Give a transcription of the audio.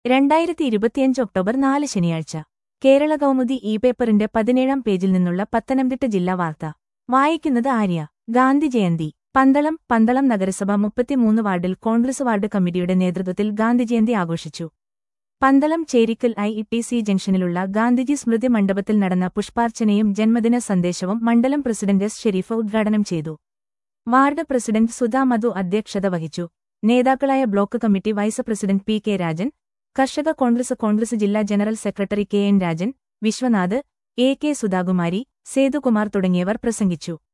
രണ്ടായിരത്തി ഇരുപത്തിയഞ്ച് ഒക്ടോബർ നാല് ശനിയാഴ്ച കേരള കൗമുദി ഇ പേപ്പറിന്റെ പതിനേഴാം പേജിൽ നിന്നുള്ള പത്തനംതിട്ട ജില്ലാ വാർത്ത വായിക്കുന്നത് ആര്യ ഗാന്ധി ജയന്തി പന്തളം പന്തളം നഗരസഭ മുപ്പത്തിമൂന്ന് വാർഡിൽ കോൺഗ്രസ് വാർഡ് കമ്മിറ്റിയുടെ നേതൃത്വത്തിൽ ഗാന്ധി ജയന്തി ആഘോഷിച്ചു Pandalam Cherikkal I E T C ജംഗ്ഷനിലുള്ള ഗാന്ധിജി സ്മൃതി മണ്ഡപത്തിൽ നടന്ന പുഷ്പാർച്ചനയും ജന്മദിന സന്ദേശവും മണ്ഡലം പ്രസിഡന്റ് എസ് ഷെരീഫ് ഉദ്ഘാടനം ചെയ്തു വാർഡ് പ്രസിഡന്റ് സുധാ മധു അധ്യക്ഷത വഹിച്ചു നേതാക്കളായ block committee vice president P K Rajan കർഷക കോൺഗ്രസ് കോൺഗ്രസ് ജില്ലാ general secretary K N Rajan Viswanath A K Sudhakumari Sethukumar തുടങ്ങിയവർ പ്രസംഗിച്ചു